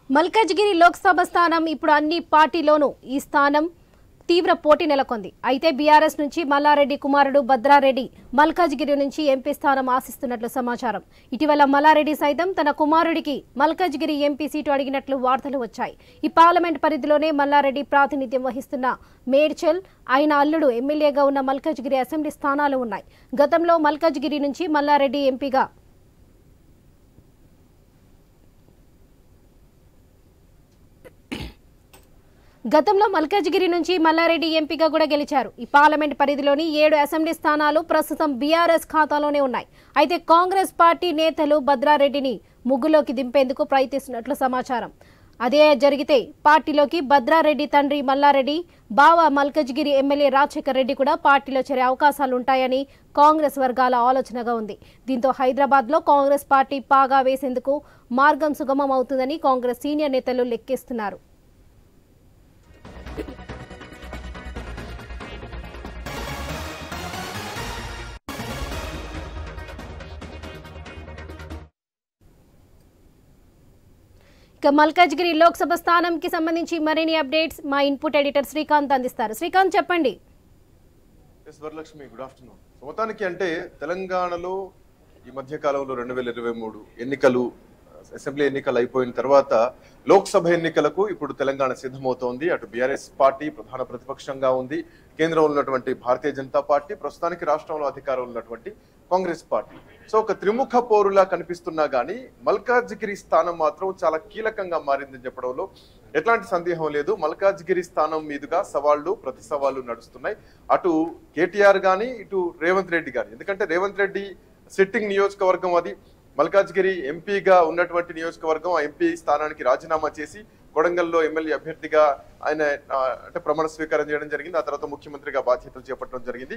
మల్కాజ్గిరి లోక్సభ స్థానం ఇప్పుడు అన్ని పార్టీలోనూ ఈ స్థానం తీవ్ర పోటీ నెలకొంది అయితే బీఆర్ఎస్ నుంచి మల్లారెడ్డి కుమారుడు భద్రారెడ్డి మల్కాజ్గిరి నుంచి ఎంపీ స్థానం ఆశిస్తున్నట్లు సమాచారం ఇటీవల మల్లారెడ్డి సైతం తన కుమారుడికి మల్కాజ్గిరి ఎంపీ సీటు అడిగినట్లు వార్తలు వచ్చాయి ఈ పార్లమెంట్ పరిధిలోనే మల్లారెడ్డి ప్రాతినిధ్యం వహిస్తున్న మేడ్చల్ ఆయన అల్లుడు ఎమ్మెల్యేగా ఉన్న మల్కాజ్గిరి అసెంబ్లీ స్థానాలు ఉన్నాయి గతంలో మల్కాజ్గిరి నుంచి మల్లారెడ్డి ఎంపీగా గతంలో మల్కాజ్గిరి నుంచి మల్లారెడ్డి ఎంపీగా కూడా గెలిచారు ఈ పార్లమెంట్ పరిధిలోని ఏడు అసెంబ్లీ స్థానాలు ప్రస్తుతం బీఆర్ఎస్ ఖాతాలోనే ఉన్నాయి అయితే కాంగ్రెస్ పార్టీ నేతలు భద్రారెడ్డిని ముగ్గులోకి దింపేందుకు ప్రయత్నిస్తున్నట్లు సమాచారం అదే జరిగితే పార్టీలోకి భద్రారెడ్డి తండ్రి మల్లారెడ్డి బావ మల్కజ్గిరి ఎమ్మెల్యే రాజశేఖర్ రెడ్డి కూడా పార్టీలో చేరే అవకాశాలుంటాయని కాంగ్రెస్ వర్గాల ఆలోచనగా ఉంది దీంతో హైదరాబాద్లో కాంగ్రెస్ పార్టీ పాగా వేసేందుకు మార్గం సుగమం అవుతుందని కాంగ్రెస్ సీనియర్ నేతలు లెక్కిస్తున్నారు ఇక మల్కాజ్గిరి లోక్సభ స్థానంకి సంబంధించి మరిన్ని అప్డేట్స్ మా ఇన్పుట్ ఎడిటర్ శ్రీకాంత్ అందిస్తారు శ్రీకాంత్ చెప్పండి ఎస్ వరలక్ష్మి గుడ్ ఆఫ్టర్నూన్ మొత్తానికి అంటే తెలంగాణలో ఈ మధ్య కాలంలో రెండు వేల ఇరవై మూడు ఎన్నికలు అసెంబ్లీ ఎన్నికలు అయిపోయిన తర్వాత లోక్సభ ఎన్నికలకు ఇప్పుడు తెలంగాణ సిద్ధమవుతోంది అటు బీఆర్ఎస్ పార్టీ ప్రధాన ప్రతిపక్షంగా ఉంది కేంద్రంలో ఉన్నటువంటి భారతీయ జనతా పార్టీ ప్రస్తుతానికి రాష్ట్రంలో అధికారంలో ఉన్నటువంటి కాంగ్రెస్ పార్టీ సో ఒక త్రిముఖ పోరులా కనిపిస్తున్నా గానీ మల్కాజ్గిరి స్థానం మాత్రం చాలా కీలకంగా మారిందని చెప్పడంలో ఎట్లాంటి సందేహం లేదు మల్కాజ్గిరి స్థానం మీదుగా సవాళ్లు ప్రతి సవాళ్లు నడుస్తున్నాయి అటు కేటీఆర్ గాని ఇటు రేవంత్ రెడ్డి గాని ఎందుకంటే రేవంత్ రెడ్డి సిట్టింగ్ నియోజకవర్గం అది మల్కాజ్గిరి ఎంపీగా ఉన్నటువంటి నియోజకవర్గం ఆ ఎంపీ స్థానానికి రాజీనామా చేసి కొడంగల్లో ఎమ్మెల్యే అభ్యర్థిగా ఆయన ఆ, అంటే ప్రమాణ స్వీకారం చేయడం జరిగింది ఆ తర్వాత ముఖ్యమంత్రిగా బాధ్యతలు చేపట్టడం జరిగింది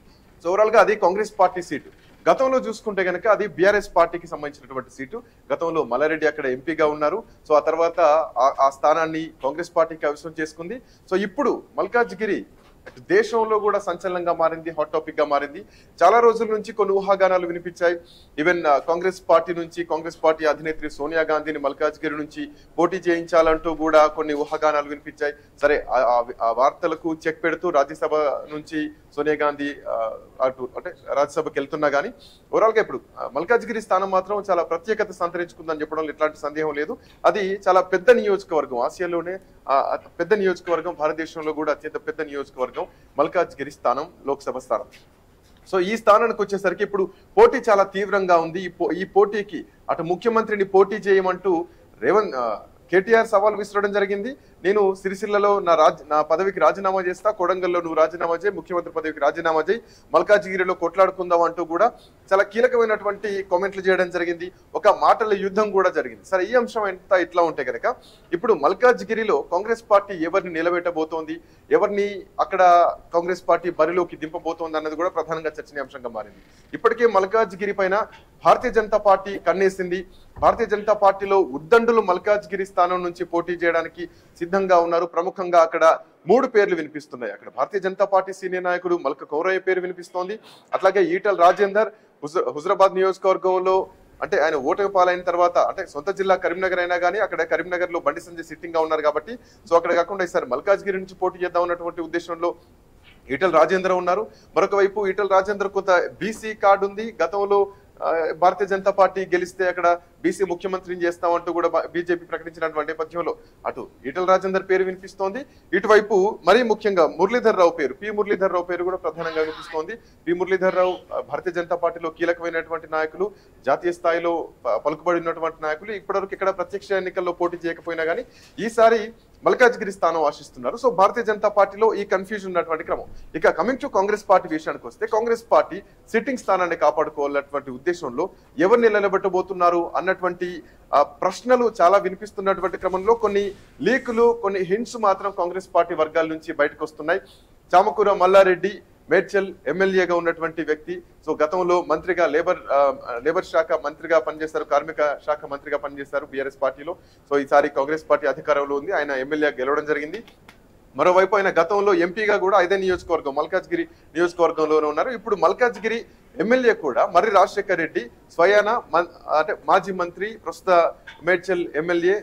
సో ఓవరాల్ గా అది కాంగ్రెస్ పార్టీ సీటు గతంలో చూసుకుంటే గనక అది బీఆర్ఎస్ పార్టీకి సంబంధించినటువంటి సీటు గతంలో మల్లారెడ్డి అక్కడ ఎంపీగా ఉన్నారు సో ఆ తర్వాత ఆ- ఆ స్థానాన్ని కాంగ్రెస్ పార్టీకి కవిసం చేసుకుంది సో ఇప్పుడు మల్కాజ్గిరి అటు దేశంలో కూడా సంచలనంగా మారింది హాట్ టాపిక్ గా మారింది చాలా రోజుల నుంచి కొన్ని ఊహాగానాలు వినిపించాయి ఈవెన్ ఆ, కాంగ్రెస్ పార్టీ నుంచి కాంగ్రెస్ పార్టీ అధినేత్రి సోనియా గాంధీని మల్కాజ్గిరి నుంచి పోటీ చేయించాలంటూ కూడా కొన్ని ఊహాగానాలు వినిపించాయి సరే ఆ- ఆ- ఆ వార్తలకు చెక్ పెడుతూ రాజ్యసభ నుంచి సోనియా గాంధీ ఆ, అటు అంటే రాజ్యసభకి వెళ్తున్నా గానీ ఓవరాల్ గా ఇప్పుడు ఆ, మల్కాజ్గిరి స్థానం మాత్రం చాలా ప్రత్యేకత సంతరించుకుందని చెప్పడంలో ఎట్లాంటి సందేహం లేదు అది చాలా పెద్ద నియోజకవర్గం ఆసియాలోనే ఆ, అతి పెద్ద నియోజకవర్గం భారతదేశంలో కూడా అత్యంత పెద్ద నియోజకవర్గం మల్కాజ్గిరి స్థానం లోక్సభ స్థానం సో ఈ స్థానానికి వచ్చేసరికి ఇప్పుడు పోటీ చాలా తీవ్రంగా ఉంది ఈ పో- ఈ పోటీకి అటు ముఖ్యమంత్రిని పోటీ చేయమంటూ రేవంత్ ఆ, కేటీఆర్ సవాల్ విసరడం జరిగింది నేను సిరిసిల్లలో నా రాజ్ నా పదవికి రాజీనామా చేస్తా కొడంగల్లో నువ్వు రాజీనామా చేయి ముఖ్యమంత్రి పదవికి రాజీనామా చేయి మల్కాజిగిరిలో కొట్లాడుకుందాం అంటూ కూడా చాలా కీలకమైనటువంటి కామెంట్లు చేయడం జరిగింది ఒక మాటల యుద్ధం కూడా జరిగింది సరే ఈ అంశం ఎంత ఇట్లా ఉంటే కనుక ఇప్పుడు మల్కాజ్గిరిలో కాంగ్రెస్ పార్టీ ఎవరిని నిలబెట్టబోతోంది ఎవరిని అక్కడ కాంగ్రెస్ పార్టీ బరిలోకి దింపబోతోంది అన్నది కూడా ప్రధానంగా చర్చనీయాంశంగా మారింది ఇప్పటికే మల్కాజ్గిరి పైన భారతీయ జనతా పార్టీ కన్నేసింది భారతీయ జనతా పార్టీలో ఉద్దండులు మల్కాజ్గిరి స్థానం నుంచి పోటీ చేయడానికి సిద్ధంగా ఉన్నారు ప్రముఖంగా అక్కడ మూడు పేర్లు వినిపిస్తున్నాయి అక్కడ భారతీయ జనతా పార్టీ సీనియర్ నాయకుడు మల్క కౌరయ్య పేరు వినిపిస్తోంది అట్లాగే ఈటల రాజేందర్ హుజ- హుజరాబాద్ నియోజకవర్గంలో అంటే ఆయన ఓటమి పాలైన తర్వాత అంటే సొంత జిల్లా కరీంనగర్ అయినా కానీ అక్కడ కరీంనగర్ లో బండి సంజయ్ సిట్టింగ్ గా ఉన్నారు కాబట్టి సో అక్కడ కాకుండా ఈసారి మల్కాజ్గిరి నుంచి పోటీ చేద్దాం ఉన్నటువంటి ఉద్దేశంలో ఈటల రాజేంద్ర ఉన్నారు మరొక వైపు ఈటల రాజేంద్ర కొంత బీసీ కార్డు ఉంది గతంలో ఆ, భారతీయ జనతా పార్టీ గెలిస్తే అక్కడ బీసీ ముఖ్యమంత్రిని చేస్తామంటూ కూడా బీజేపీ ప్రకటించినటువంటి నేపథ్యంలో అటు ఈటల రాజేందర్ పేరు వినిపిస్తోంది ఇటువైపు మరీ ముఖ్యంగా మురళీధర్ రావు పేరు పి మురళీధర్ రావు పేరు కూడా ప్రధానంగా వినిపిస్తోంది పి మురళీధర్ రావు ఆ, భారతీయ జనతా పార్టీలో కీలకమైనటువంటి నాయకులు జాతీయ స్థాయిలో ప- పలుకుబడి ఉన్నటువంటి నాయకులు ఇప్పటివరకు ఇక్కడ ప్రత్యక్ష ఎన్నికల్లో పోటీ చేయకపోయినా కానీ ఈసారి మల్కాజ్గిరి స్థానం ఆశిస్తున్నారు సో భారతీయ జనతా పార్టీలో ఈ కన్ఫ్యూజన్ ఉన్నటువంటి క్రమం ఇక కమింగ్ టు కాంగ్రెస్ పార్టీ విషయానికి వస్తే కాంగ్రెస్ పార్టీ సిట్టింగ్ స్థానాన్ని కాపాడుకోవాలన్నటువంటి ఉద్దేశంలో ఎవరిని నిలబెట్టబోతున్నారు అన్నటువంటి ఆ, ప్రశ్నలు చాలా వినిపిస్తున్నటువంటి క్రమంలో కొన్ని లీకులు కొన్ని హింట్స్ మాత్రం కాంగ్రెస్ పార్టీ వర్గాల నుంచి బయటకు వస్తున్నాయి చామకూర మల్లారెడ్డి మేడ్చల్ ఎమ్మెల్యేగా ఉన్నటువంటి వ్యక్తి సో గతంలో మంత్రిగా లేబర్ ఆ, లేబర్ శాఖ మంత్రిగా పనిచేశారు కార్మిక శాఖ మంత్రిగా పనిచేశారు బీఆర్ఎస్ పార్టీలో సో ఈసారి కాంగ్రెస్ పార్టీ అధికారంలో ఉంది ఆయన ఎమ్మెల్యే గెలవడం జరిగింది మరోవైపు ఆయన గతంలో ఎంపీగా కూడా ఇదే నియోజకవర్గం మల్కాజ్గిరి నియోజకవర్గంలోనే ఉన్నారు ఇప్పుడు మల్కాజ్గిరి ఎమ్మెల్యే కూడా మర్రి రాజశేఖర్ రెడ్డి స్వయాన మన్- అంటే మాజీ మంత్రి ప్రస్తుత మేడ్చల్ ఎమ్మెల్యే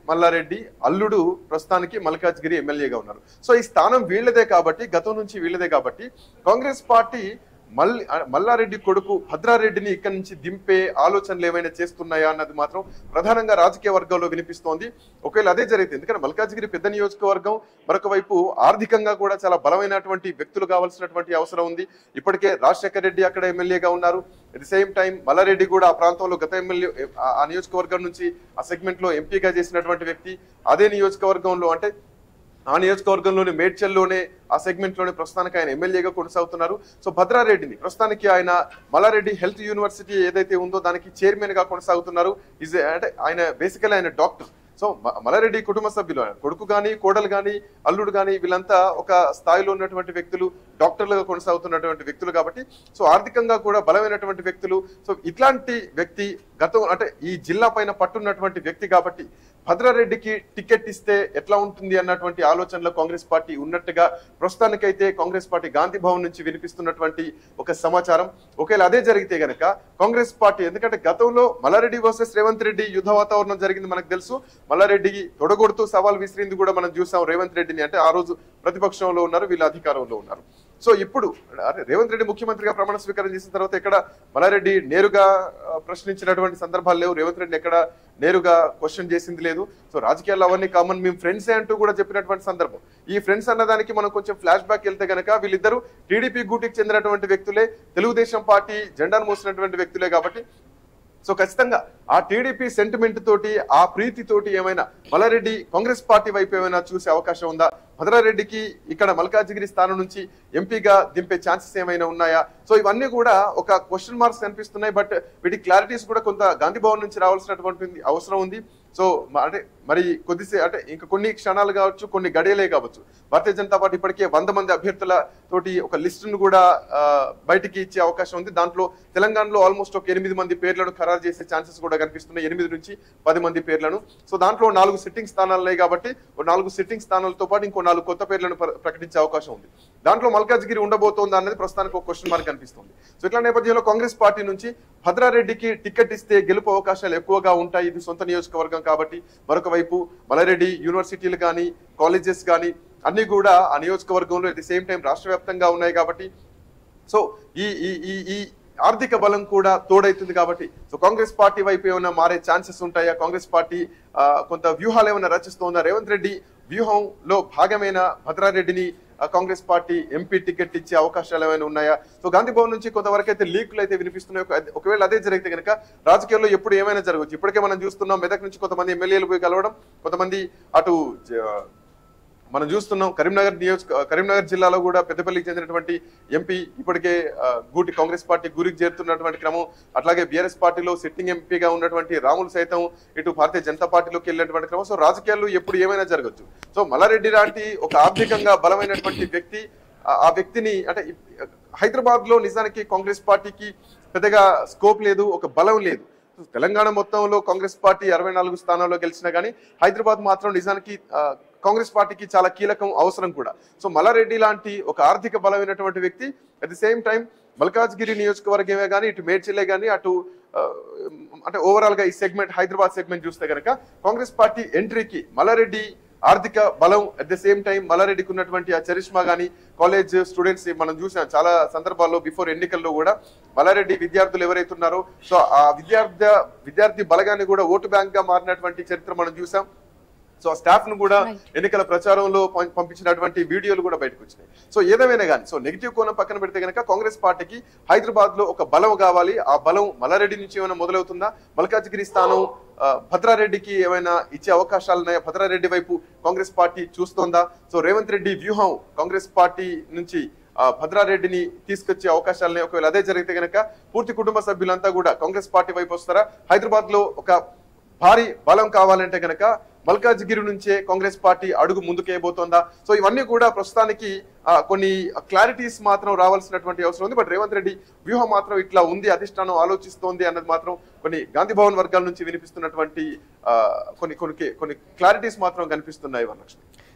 మల్లారెడ్డి అల్లుడు ప్రస్తుతానికి మల్కాజ్గిరి ఎమ్మెల్యేగా ఉన్నారు సో ఈ స్థానం వీళ్ళదే కాబట్టి గతం నుంచి వీళ్ళదే కాబట్టి కాంగ్రెస్ పార్టీ మల్లి మల్లారెడ్డి కొడుకు భద్రారెడ్డిని ఇక్కడి నుంచి దింపే ఆలోచనలు ఏమైనా చేస్తున్నాయా అన్నది మాత్రం ప్రధానంగా రాజకీయ వర్గంలో వినిపిస్తోంది ఒకవేళ అదే జరిగితే ఎందుకంటే మల్కాజ్గిరి పెద్ద నియోజకవర్గం మరొక వైపు ఆర్థికంగా కూడా చాలా బలమైనటువంటి వ్యక్తులు కావాల్సినటువంటి అవసరం ఉంది ఇప్పటికే రాజశేఖర్ రెడ్డి అక్కడ ఎమ్మెల్యేగా ఉన్నారు at the same time Malla Reddy కూడా ఆ ప్రాంతంలో గత ఎమ్మెల్యే ఆ- ఆ నియోజకవర్గం నుంచి ఆ సెగ్మెంట్ లో ఎంపీగా చేసినటువంటి వ్యక్తి అదే నియోజకవర్గంలో అంటే ఆ నియోజకవర్గంలోని మేడ్చల్లోనే ఆ సెగ్మెంట్ లోనే ప్రస్తుతానికి ఆయన ఎమ్మెల్యేగా కొనసాగుతున్నారు సో భద్రారెడ్డిని ప్రస్తుతానికి ఆయన మల్లారెడ్డి హెల్త్ యూనివర్సిటీ ఏదైతే ఉందో దానికి చైర్మన్ గా కొనసాగుతున్నారు ఇజ్ అంటే ఆయన బేసికలీ ఆయన డాక్టర్ సో మ- మల్లారెడ్డి కుటుంబ సభ్యులు ఆయన కొడుకు గాని కోడలు గాని అల్లుడు గాని వీళ్ళంతా ఒక స్థాయిలో ఉన్నటువంటి వ్యక్తులు డాక్టర్లుగా కొనసాగుతున్నటువంటి వ్యక్తులు కాబట్టి సో ఆర్థికంగా కూడా బలమైనటువంటి వ్యక్తులు సో ఇట్లాంటి వ్యక్తి గతం అంటే ఈ జిల్లా పైన పట్టున్నటువంటి వ్యక్తి కాబట్టి భద్రారెడ్డికి టికెట్ ఇస్తే ఎట్లా ఉంటుంది అన్నటువంటి ఆలోచనలో కాంగ్రెస్ పార్టీ ఉన్నట్టుగా ప్రస్తుతానికైతే కాంగ్రెస్ పార్టీ గాంధీ భవన్ నుంచి వినిపిస్తున్నటువంటి ఒక సమాచారం ఒకవేళ అదే జరిగితే గనక కాంగ్రెస్ పార్టీ ఎందుకంటే గతంలో మల్లారెడ్డి వర్సెస్ రేవంత్ రెడ్డి యుద్ధ వాతావరణం జరిగింది మనకు తెలుసు మల్లారెడ్డికి తొడగొడుతూ సవాల్ విసిరింది కూడా మనం చూసాం రేవంత్ రెడ్డిని అంటే ఆ రోజు ప్రతిపక్షంలో ఉన్నారు వీళ్ళు అధికారంలో ఉన్నారు సో ఇప్పుడు అరే రేవంత్ రెడ్డి ముఖ్యమంత్రిగా ప్రమాణ స్వీకారం చేసిన తర్వాత ఎక్కడ మల్లారెడ్డి నేరుగా ఆ, ప్రశ్నించినటువంటి సందర్భాలు లేవు రేవంత్ రెడ్డి ఎక్కడ నేరుగా క్వశ్చన్ చేసింది లేదు సో రాజకీయాల్లో అవన్నీ కామన్ మేము ఫ్రెండ్సే అంటూ కూడా చెప్పినటువంటి సందర్భం ఈ ఫ్రెండ్స్ అన్నదానికి మనం కొంచెం ఫ్లాష్ బ్యాక్ వెళ్తే గనక వీళ్ళిద్దరూ టీడీపీ గూటికి చెందినటువంటి వ్యక్తులే తెలుగుదేశం పార్టీ జెండాను మోసినటువంటి వ్యక్తులే కాబట్టి సో ఖచ్చితంగా ఆ టీడీపీ సెంటిమెంట్ తోటి ఆ ప్రీతి తోటి ఏమైనా మల్లారెడ్డి కాంగ్రెస్ పార్టీ వైపు ఏమైనా చూసే అవకాశం ఉందా భద్రారెడ్డికి ఇక్కడ మల్కాజిగిరి స్థానం నుంచి ఎంపీగా దింపే ఛాన్సెస్ ఏమైనా ఉన్నాయా సో ఇవన్నీ కూడా ఒక క్వశ్చన్ మార్క్స్ కనిపిస్తున్నాయి బట్ వీటి క్లారిటీస్ కూడా కొంత గాంధీ భవన్ నుంచి రావాల్సినటువంటి అవసరం ఉంది సో మ- అంటే మరి కొద్దిసే అంటే ఇంకా కొన్ని క్షణాలు కావచ్చు కొన్ని గడియలే కావచ్చు భారతీయ జనతా పార్టీ ఇప్పటికే వంద మంది అభ్యర్థుల తోటి ఒక లిస్టును కూడా ఆ, బయటికి ఇచ్చే అవకాశం ఉంది దాంట్లో తెలంగాణలో ఆల్మోస్ట్ ఒక ఎనిమిది మంది పేర్లను ఖరారు చేసే ఛాన్సెస్ కూడా కనిపిస్తున్నాయి ఎనిమిది నుంచి పది మంది పేర్లను సో దాంట్లో నాలుగు సిట్టింగ్ స్థానాలు ఉన్నాయి కాబట్టి ఓ నాలుగు సిట్టింగ్ స్థానాలతో పాటు ఇంకో నాలుగు కొత్త పేర్లను ప్ర- ప్రకటించే అవకాశం ఉంది దాంట్లో మల్కాజ్గిరి ఉండబోతోందా అన్నది ప్రస్తుతానికి ఒక క్వశ్చన్ మార్క్ కనిపిస్తుంది సో ఇట్లా నేపథ్యంలో కాంగ్రెస్ పార్టీ నుంచి భద్రారెడ్డికి టికెట్ ఇస్తే గెలుపు అవకాశాలు ఎక్కువగా ఉంటాయి ఇది సొంత నియోజకవర్గం కాబట్టి మరొక వైపు మలరెడ్డి యూనివర్సిటీలు కానీ కాలేజెస్ కానీ అన్ని కూడా ఆ నియోజకవర్గంలో అట్ ది సేమ్ టైం రాష్ట్ర వ్యాప్తంగా ఉన్నాయి కాబట్టి సో ఈ ఈ ఈ ఈ ఆర్థిక బలం కూడా తోడైతుంది కాబట్టి సో కాంగ్రెస్ పార్టీ వైపు ఏమైనా మారే ఛాన్సెస్ ఉంటాయా కాంగ్రెస్ పార్టీ ఆ, కొంత వ్యూహాలు ఏమైనా రచిస్తోందా రేవంత్ రెడ్డి వ్యూహంలో భాగమైన భద్రారెడ్డిని ఆ, కాంగ్రెస్ పార్టీ ఎంపీ టికెట్ ఇచ్చే అవకాశాలు ఏమైనా ఉన్నాయా సో గాంధీ భవన్ నుంచి కొంతవరకు అయితే లీకులు అయితే వినిపిస్తున్నాయి ఒక- ఒకవేళ అదే జరిగితే కనుక రాజకీయాల్లో ఎప్పుడు ఏమైనా జరగవచ్చు ఇప్పటికే మనం చూస్తున్నాం మెదక్ నుంచి కొంతమంది ఎమ్మెల్యేలు పోయి కలవడం కొంతమంది అటు జ- మనం చూస్తున్నాం కరీంనగర్ నియోజక కరీంనగర్ జిల్లాలో కూడా పెద్దపల్లికి చెందినటువంటి ఎంపీ ఇప్పటికే ఆ, గూటి కాంగ్రెస్ పార్టీ గురికి చేరుతున్నటువంటి క్రమం అట్లాగే బీఆర్ఎస్ పార్టీలో సిట్టింగ్ ఎంపీగా ఉన్నటువంటి రాములు సైతం ఇటు భారతీయ జనతా పార్టీలోకి వెళ్ళినటువంటి క్రమం సో రాజకీయాల్లో ఎప్పుడు ఏమైనా జరగచ్చు సో మల్లారెడ్డి లాంటి ఒక ఆర్థికంగా బలమైనటువంటి వ్యక్తి ఆ- ఆ వ్యక్తిని అంటే హైదరాబాద్ లో నిజానికి కాంగ్రెస్ పార్టీకి పెద్దగా స్కోప్ లేదు ఒక బలం లేదు తెలంగాణ మొత్తంలో కాంగ్రెస్ పార్టీ అరవై నాలుగు స్థానాల్లో గెలిచినా కానీ హైదరాబాద్ మాత్రం నిజానికి ఆ, కాంగ్రెస్ పార్టీకి చాలా కీలకం అవసరం కూడా సో మల్లారెడ్డి లాంటి ఒక ఆర్థిక బలమైనటువంటి వ్యక్తి at the same time Malkajgiri నియోజకవర్గమే కానీ ఇటు మేడ్చలే కానీ అటు ఆ, అంటే ఓవరాల్ గా ఈ సెగ్మెంట్ హైదరాబాద్ సెగ్మెంట్ చూస్తే కనుక కాంగ్రెస్ పార్టీ ఎంట్రీకి మల్లారెడ్డి ఆర్థిక బలం అట్ ద సేమ్ టైం మల్లారెడ్డికి ఉన్నటువంటి ఆ చరిష్మా గానీ కాలేజ్ స్టూడెంట్స్ మనం చూసాం చాలా సందర్భాల్లో బిఫోర్ ఎన్నికల్లో కూడా మల్లారెడ్డి విద్యార్థులు ఎవరైతే ఉన్నారో సో ఆ విద్యార్థి విద్యార్థి బలగాన్ని కూడా ఓటు బ్యాంక్ గా మారినటువంటి చరిత్ర మనం చూసాం సో ఆ స్టాఫ్ ను కూడా Right. ఎన్నికల ప్రచారంలో పం- పంపించినటువంటి వీడియోలు కూడా బయటకు వచ్చినాయి సో ఏదేమైనా కానీ సో నెగిటివ్ కోణం పక్కన పెడితే కనుక కాంగ్రెస్ పార్టీకి హైదరాబాద్ లో ఒక బలం కావాలి ఆ బలం మల్లారెడ్డి నుంచి ఏమైనా మొదలవుతుందా మల్కాజ్గిరి స్థానం ఆ, భద్రారెడ్డికి ఏమైనా ఇచ్చే అవకాశాలు ఉన్నాయా భద్రారెడ్డి వైపు కాంగ్రెస్ పార్టీ చూస్తోందా సో రేవంత్ రెడ్డి వ్యూహం కాంగ్రెస్ పార్టీ నుంచి ఆ, భద్రారెడ్డిని తీసుకొచ్చే అవకాశాలని ఒకవేళ అదే జరిగితే కనుక పూర్తి కుటుంబ సభ్యులంతా కూడా కాంగ్రెస్ పార్టీ వైపు వస్తారా హైదరాబాద్ లో ఒక భారీ బలం కావాలంటే గనక మల్కాజ్గిరి నుంచే కాంగ్రెస్ పార్టీ అడుగు ముందుకేయబోతోందా సో ఇవన్నీ కూడా ప్రస్తుతానికి ఆ, కొన్ని క్లారిటీస్ మాత్రం రావాల్సినటువంటి అవసరం ఉంది బట్ రేవంత్ రెడ్డి వ్యూహం మాత్రం ఇట్లా ఉంది అధిష్టానం ఆలోచిస్తోంది అన్నది మాత్రం కొన్ని గాంధీ భవన్ వర్గాల నుంచి వినిపిస్తున్నటువంటి ఆ, కొన్ని కొన్ని కొన్ని క్లారిటీస్ మాత్రం కనిపిస్తున్నాయి వరలక్ష్మి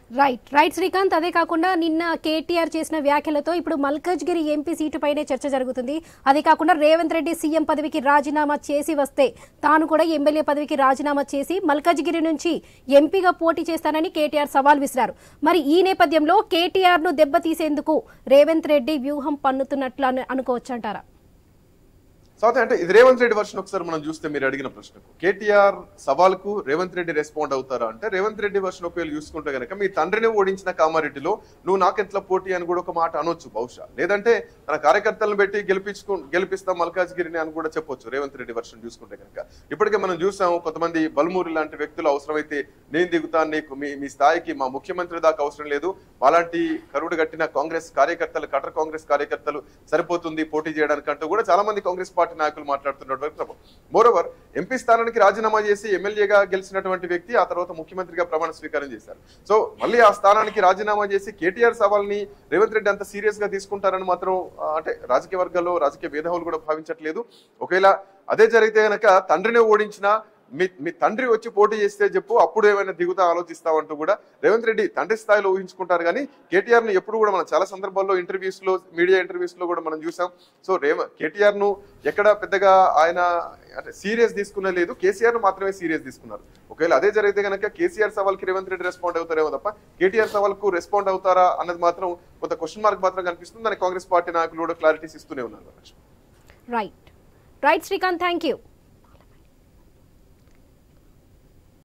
రైట్ రైట్ శ్రీకాంత్ అదే కాకుండా నిన్న కేటీఆర్ చేసిన వ్యాఖ్యలతో ఇప్పుడు మల్కజ్గిరి ఎంపీ సీటుపైనే చర్చ జరుగుతుంది అదే కాకుండా రేవంత్ రెడ్డి సీఎం పదవికి రాజీనామా చేసి వస్తే తాను కూడా ఎమ్మెల్యే పదవికి రాజీనామా చేసి మల్కజ్గిరి నుంచి ఎంపీగా పోటీ చేస్తానని కేటీఆర్ సవాల్ విసిరారు మరి ఈ నేపథ్యంలో కేటీఆర్ ను దెబ్బతీసేందుకు రేవంత్ రెడ్డి వ్యూహం పన్నుతున్నట్లు అను- అనుకోవచ్చు అంటారా సౌత్ అంటే ఇది రేవంత్ రెడ్డి వర్షన్ ఒకసారి మనం చూస్తే మీరు అడిగిన ప్రశ్నకు కేటీఆర్ సవాల్కు రేవంత్ రెడ్డి రెస్పాండ్ అవుతారా అంటే రేవంత్ రెడ్డి వర్షన్ ఒకవేళ చూసుకుంటే కనుక మీ తండ్రిని ఓడించిన కామారెడ్డిలో నువ్వు నాకెట్లా పోటీ అని కూడా ఒక మాట అనొచ్చు బహుశా లేదంటే తన కార్యకర్తలను పెట్టి గెలిపించుకు గెలిపిస్తాం మల్కాజ్గిరిని అని కూడా చెప్పొచ్చు రేవంత్ రెడ్డి వర్షన్ చూసుకుంటే కనుక ఇప్పటికే మనం చూసాం కొంతమంది బల్మూరి లాంటి వ్యక్తులు అవసరమైతే నేను దిగుతాను నీకు మీ మీ స్థాయికి మా ముఖ్యమంత్రి దాకా అవసరం లేదు అలాంటి కరుడు కట్టిన కాంగ్రెస్ కార్యకర్తలు కటర్ కాంగ్రెస్ కార్యకర్తలు సరిపోతుంది పోటీ చేయడానికి అంటూ కూడా చాలా మంది కాంగ్రెస్ పార్టీ నాయకులు మాట్లాడుతున్నటువంటి మోరోవర్ ఎంపీ స్థానానికి రాజీనామా చేసి ఎమ్మెల్యేగా గెలిచినటువంటి వ్యక్తి ఆ తర్వాత ముఖ్యమంత్రిగా ప్రమాణ స్వీకారం చేశారు సో మళ్ళీ ఆ స్థానానికి రాజీనామా చేసి కేటీఆర్ సవాల్ని రేవంత్ రెడ్డి అంత సీరియస్ గా తీసుకుంటారని మాత్రం ఆ, అంటే రాజకీయ వర్గాల్లో రాజకీయ భేదవులు కూడా భావించట్లేదు ఒకవేళ అదే జరిగితే గనక తండ్రిని ఓడించిన మీ మీ తండ్రి వచ్చి పోటీ చేస్తే చెప్పు అప్పుడు ఏమైనా దిగుతా ఆలోచిస్తామంటూ కూడా రేవంత్ రెడ్డి తండ్రి స్థాయిలో ఊహించుకుంటారు కానీ కేటీఆర్ ను ఎప్పుడు కూడా మనం చాలా సందర్భాల్లో ఇంటర్వ్యూస్ లో మీడియా ఇంటర్వ్యూస్ లో కూడా మనం చూసాం సో రేవ కేటీఆర్ ను ఎక్కడ పెద్దగా ఆయన అంటే సీరియస్ తీసుకునే లేదు కేసీఆర్ ను మాత్రమే సీరియస్ తీసుకున్నారు ఒకవేళ అదే జరిగితే కనుక కేసీఆర్ సవాల్ కి రేవంత్ రెడ్డి రెస్పాండ్ అవుతారేమో తప్ప కేటీఆర్ సవాల్ కు రెస్పాండ్ అవుతారా అన్నది మాత్రం కొంత క్వశ్చన్ మార్క్ మాత్రం కనిపిస్తుంది దాని కాంగ్రెస్ పార్టీ నాయకులు కూడా క్లారిటీస్ ఇస్తూనే ఉన్నారు right right Srikanth thank you